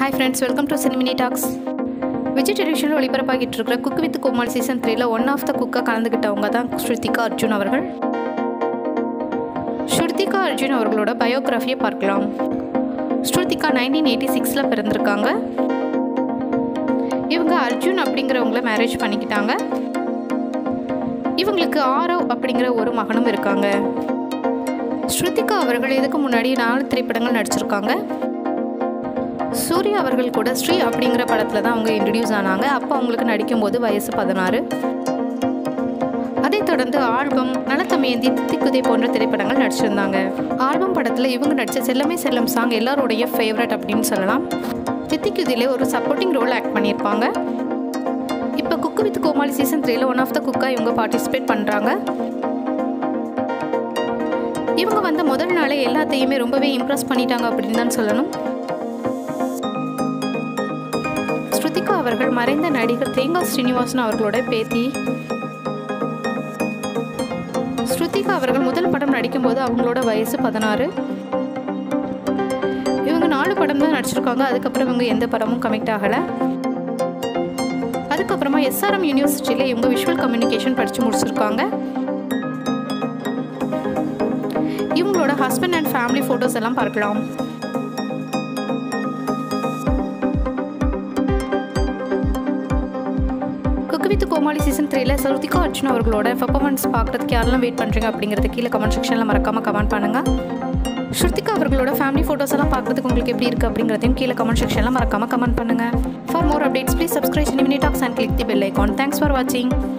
hi friends welcome to cinemini talks Vijay டெலிவிஷனில் ஒளிபரப்பாகிட்டு இருக்கிற குக் வித் கோமாளி சீசன் த்ரீல ஒன் ஆஃப் த குக்காக கலந்துக்கிட்டவங்க தான் ஸ்ருதிகா அர்ஜுன் அவர்கள் ஸ்ருதிகா அர்ஜுன் அவர்களோட பயோகிராஃபியை பார்க்கலாம் ஸ்ருதிகா நைன்டீன் எயிட்டி சிக்ஸில் பிறந்திருக்காங்க இவங்க அர்ஜுன் அப்படிங்கிறவங்கள மேரேஜ் பண்ணிக்கிட்டாங்க இவங்களுக்கு ஆரவ் அப்படிங்கிற ஒரு மகனும் இருக்காங்க ஸ்ருதிகா அவர்கள் இதுக்கு முன்னாடி நாலு திரைப்படங்கள் நடிச்சிருக்காங்க சூர்யா அவர்கள் கூட ஸ்ரீ அப்படிங்கிற படத்தில் தான் அவங்க இன்ட்ரடியூஸ் ஆனாங்க அப்போ அவங்களுக்கு நடிக்கும்போது வயசு பதினாறு அதைத் தொடர்ந்து ஆல்பம் நலத்தமையந்தி தித்திக்குதை போன்ற திரைப்படங்கள் நடிச்சிருந்தாங்க ஆல்பம் படத்தில் இவங்க நடித்த செல்லமே செல்லம் சாங் எல்லாருடைய ஃபேவரட் அப்படின்னு சொல்லலாம் தித்திக்குதிலே ஒரு சப்போர்ட்டிங் ரோல் ஆக்ட் பண்ணியிருப்பாங்க இப்போ குக்கு வித் கோமாளி சீசன் த்ரீல ஒன் ஆஃப் த குக்காக இவங்க பார்ட்டிசிபேட் பண்ணுறாங்க இவங்க வந்த முதல் நாளே எல்லாத்தையுமே ரொம்பவே இம்ப்ரெஸ் பண்ணிட்டாங்க அப்படின்னு தான் சொல்லணும் ஸ்ருதிகா அவர்கள் மறைந்த நடிகர் தேங்கா ஸ்ரீனிவாசன் அவர்களோட பேத்தி ஸ்ருதிகா அவர்கள் முதல் படம் நடிக்கும்போது அவங்களோட வயசு பதினாறு இவங்க நாலு படம் தான் நடிச்சிருக்காங்க அதுக்கப்புறம் இவங்க எந்த படமும் கமிட் ஆகலை அதுக்கப்புறமா எஸ்ஆர்எம் யூனிவர்சிட்டியில் இவங்க விஷுவல் கம்யூனிகேஷன் படித்து முடிச்சிருக்காங்க இவங்களோட ஹஸ்பண்ட் அண்ட் ஃபேமிலி ஃபோட்டோஸ் எல்லாம் பார்க்கலாம் குக்கு வித் கோமாளி சீசன் த்ரீல ஸ்ருதிகா அர்ஜுன் அவர்களோட பெர்ஃபார்மன்ஸ் பார்க்குறதுக்கு யாரெல்லாம் வெயிட் பண்ணுறீங்க அப்படிங்கிறது கீழே கமெண்ட் செக்ஷனில் மறக்காமல் கமெண்ட் பண்ணுங்கள் ஸ்ருதிகா அவர்களோட ஃபேமிலி ஃபோட்டோஸ் எல்லாம் பார்க்குறதுக்கு உங்களுக்கு எப்படி இருக்குது அப்படிங்கிறதையும் கீழே கமெண்ட் செக்ஷனில் மறக்காமல் கமெண்ட் பண்ணுங்கள் for more updates please subscribe mini talks and click the bell icon thanks for வாட்சிங்